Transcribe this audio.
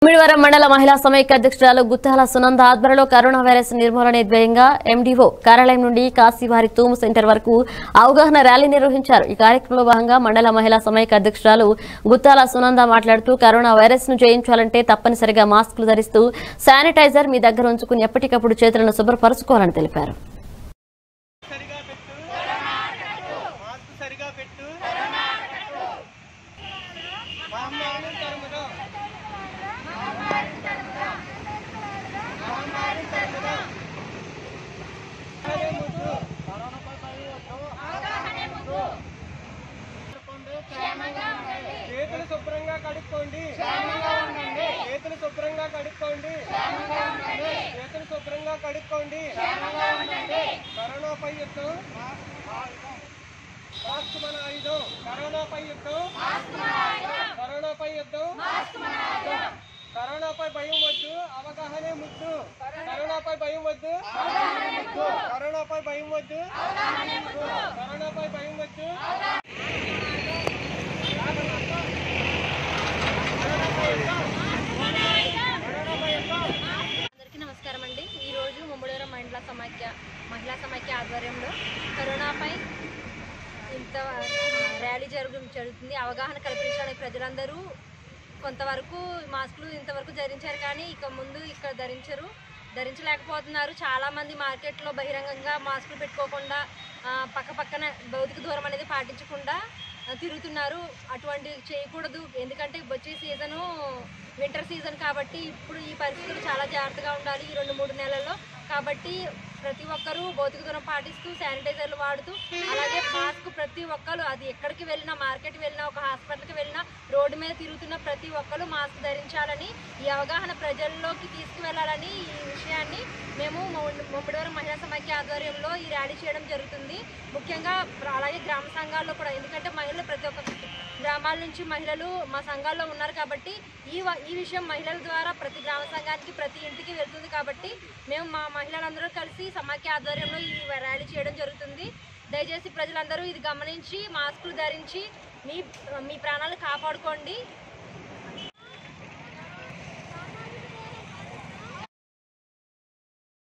ముమ్మిడివరం మండల మహిళా సమైక్య అధ్యక్షురాలు గుత్తాల సునంద ఆధ్వర్యంలో కరోనా వైరస్ నిర్మూలన ధ్యేయంగా ఎండీఓ కార్యాలయం నుండి కాశీవారి తూము సెంటర్ వరకు అవగాహన ర్యాలీ నిర్వహించారు ఈ కార్యక్రమంలో భాగంగా మండల మహిళా సమైక్య అధ్యక్షురాలు గుత్తాల సునంద మాట్లాడుతూ కరోనా వైరస్ ను జయించాలంటే తప్పనిసరిగా మాస్కులు ధరిస్తూ శానిటైజర్ మీ దగ్గర ఉంచుకుని ఎప్పటికప్పుడు చేతులను శుభ్రపరచుకోవాలని తెలిపారు సరిగా పెట్టు మాస్క్ సరిగా పెట్టు మహమ్మారిని తరుముదాం మహమ్మారిని తరుముదాం అవగాహనే ముద్దు. కరోనాపై పరిగెత్తు. చేతులు శుభ్రంగా కడుక్కోండి చేతులు శుభ్రంగా కడుక్కోండి చేతులు శుభ్రంగా కడుక్కోండి కరోనాపై యుద్ధం మాస్క్ మన ఆయుధం కరోనాపై యుద్ధం కరోనాపై యుద్ధం కరోనాపై భయం వద్దు అవగాహనే ముద్దు కరోనాపై భయం వద్దు కరోనాపై భయం వద్దు కరోనాపై భయం వద్దు అందరికీ నమస్కారం అండి ఈరోజు ముమ్మడివరం మహిళా సమాఖ్య మహిళా సమాఖ్య ఆధ్వర్యంలో కరోనాపై ఇంత ఆ, ర్యాలీ జరుగు జరుగుతుంది అవగాహన కల్పించడానికి ప్రజలందరూ కొంతవరకు మాస్కులు ఇంతవరకు ధరించారు కానీ ఇక ముందు ఇక్కడ ధరించరు ధరించలేకపోతున్నారు చాలామంది మార్కెట్లో బహిరంగంగా మాస్కులు పెట్టుకోకుండా ఆ, పక్క పక్కన భౌతిక దూరం అనేది పాటించకుండా ఆ, తిరుగుతున్నారు అటువంటి చేయకూడదు ఎందుకంటే వచ్చే సీజను వింటర్ సీజన్ కాబట్టి ఇప్పుడు ఈ పరిస్థితులు చాలా జాగ్రత్తగా ఉండాలి ఈ రెండు మూడు నెలల్లో కాబట్టి ప్రతి ఒక్కరూ భౌతిక దూరం పాటిస్తూ శానిటైజర్లు వాడుతూ అలాగే మాస్క్ ప్రతి ఒక్కరు అది ఎక్కడికి వెళ్ళినా మార్కెట్కి వెళ్ళినా ఒక హాస్పిటల్కి వెళ్ళినా రోడ్డు మీద తిరుగుతున్న ప్రతి ఒక్కరు మాస్క్ ధరించాలని ఈ అవగాహన ప్రజల్లోకి తీసుకువెళ్ళాలని ఈ విషయాన్ని మేము మొమ్మ- ముమ్మడివరం మహిళా సమాఖ్య ఆధ్వర్యంలో ఈ ర్యాలీ చేయడం జరుగుతుంది ముఖ్యంగా ప్ర- అలాగే గ్రామ సంఘాల్లో కూడా ఎందుకంటే మహిళలు ప్రతి ఒక్క గ్రామాల నుంచి మహిళలు మా సంఘాల్లో ఉన్నారు కాబట్టి ఈ వ- ఈ విషయం మహిళల ద్వారా ప్రతి గ్రామ సంఘానికి ప్రతి ఇంటికి వెళ్తుంది కాబట్టి మేము మా మహిళలందరూ కలిసి సమాఖ్య ఆధ్వర్యంలో ఈ ర్యాలీ చేయడం జరుగుతుంది దయచేసి ప్రజలందరూ ఇది గమనించి మాస్కులు ధరించి మీ మీ ప్రాణాలు కాపాడుకోండి